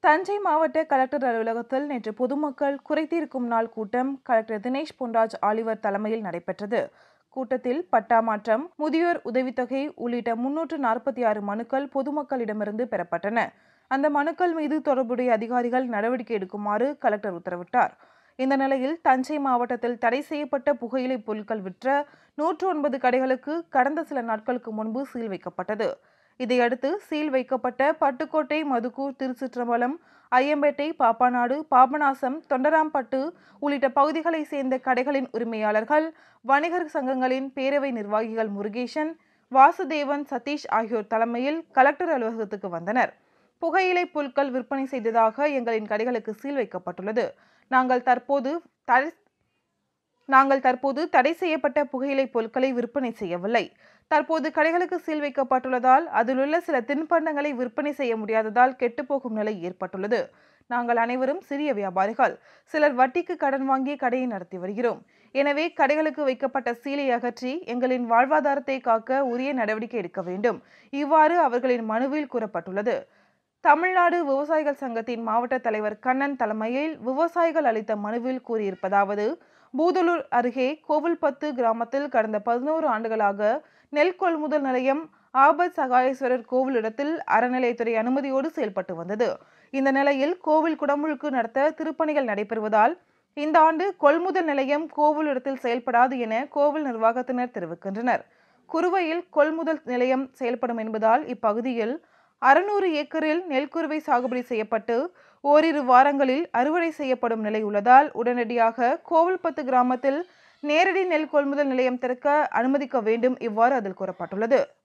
தஞ்சை மாவட்ட கலெக்டர் அலுவலகத்தில் நேற்று பொதுமக்கள் குறைதீர்க்கும் நாள் கூட்டம் கலெக்டர் தினேஷ் பொன்ராஜ் ஆலிவர் தலைமையில் நடைபெற்றது கூட்டத்தில் பட்டா மாற்றம் முதியோர் உதவித்தொகை உள்ளிட்ட முன்னூற்று நாற்பத்தி ஆறு மனுக்கள் பொதுமக்களிடமிருந்து பெறப்பட்டன அந்த மனுக்கள் மீது தொடர்புடைய அதிகாரிகள் நடவடிக்கை எடுக்குமாறு கலெக்டர் உத்தரவிட்டார் இந்த நிலையில் தஞ்சை மாவட்டத்தில் தடை செய்யப்பட்ட புகையிலை பொருட்கள் விற்ற நூற்று ஒன்பது கடைகளுக்கு கடந்த சில நாட்களுக்கு முன்பு சீல் வைக்கப்பட்டது இதையடுத்து சீல் வைக்கப்பட்ட பட்டுக்கோட்டை மதுக்கூர் திருச்சிற்றம்பலம் ஐயம்பேட்டை பாப்பாநாடு பாபநாசம் தொண்டராம்பட்டு உள்ளிட்ட பகுதிகளைச் சேர்ந்த கடைகளின் உரிமையாளர்கள் வணிகர் சங்கங்களின் பேரவை நிர்வாகிகள் முருகேசன் வாசுதேவன் சதீஷ் ஆகியோர் தலைமையில் கலெக்டர் அலுவலகத்துக்கு வந்தனர் புகையிலை பொருட்கள் விற்பனை செய்ததாக எங்களின் கடைகளுக்கு சீல் வைக்கப்பட்டுள்ளது நாங்கள் தற்போது தடை நாங்கள் தற்போது தடை செய்யப்பட்ட புகையிலை பொருட்களை விற்பனை செய்யவில்லை தற்போது கடைகளுக்கு சீல் வைக்கப்பட்டுள்ளதால் அதிலுள்ள சில தின்பண்டங்களை விற்பனை செய்ய முடியாததால் கெட்டுப்போகும் நிலை ஏற்பட்டுள்ளது நாங்கள் அனைவரும் சிறிய வியாபாரிகள் சிலர் வட்டிக்கு கடன் வாங்கி கடையை நடத்தி வருகிறோம் எனவே கடைகளுக்கு வைக்கப்பட்ட சீலை அகற்றி எங்களின் வாழ்வாதாரத்தை காக்க உரிய நடவடிக்கை எடுக்க வேண்டும் இவ்வாறு அவர்களின் மனுவில் கூறப்பட்டுள்ளது தமிழ்நாடு விவசாயிகள் சங்கத்தின் மாவட்ட தலைவர் கண்ணன் தலைமையில் விவசாயிகள் அளித்த மனுவில் கூறியிருப்பதாவது பூதலூர் அருகே கோவில்பத்து கிராமத்தில் கடந்த பதினோரு ஆண்டுகளாக நெல் கொள்முதல் நிலையம் ஆபத் சகாயேஸ்வரர் கோவில் இடத்தில் அறநிலையத்துறை அனுமதியோடு செயல்பட்டு வந்தது இந்த நிலையில் கோவில் குடமுழுக்கு நடத்த திருப்பணிகள் நடைபெறுவதால் இந்த ஆண்டு கொள்முதல் நிலையம் கோவில் இடத்தில் செயல்படாது என கோவில் நிர்வாகத்தினர் தெரிவிக்கின்றனர் குறுவையில் கொள்முதல் நிலையம் செயல்படும் என்பதால் இப்பகுதியில் அறுநூறு ஏக்கரில் நெல்குருவை சாகுபடி செய்யப்பட்டு ஓரிரு வாரங்களில் அறுவடை செய்யப்படும் நிலை உள்ளதால் உடனடியாக கோவில்பத்து கிராமத்தில் நேரடி நெல் கொள்முதல் நிலையம் திறக்க அனுமதிக்க வேண்டும் இவ்வாறு அதில் கூறப்பட்டுள்ளது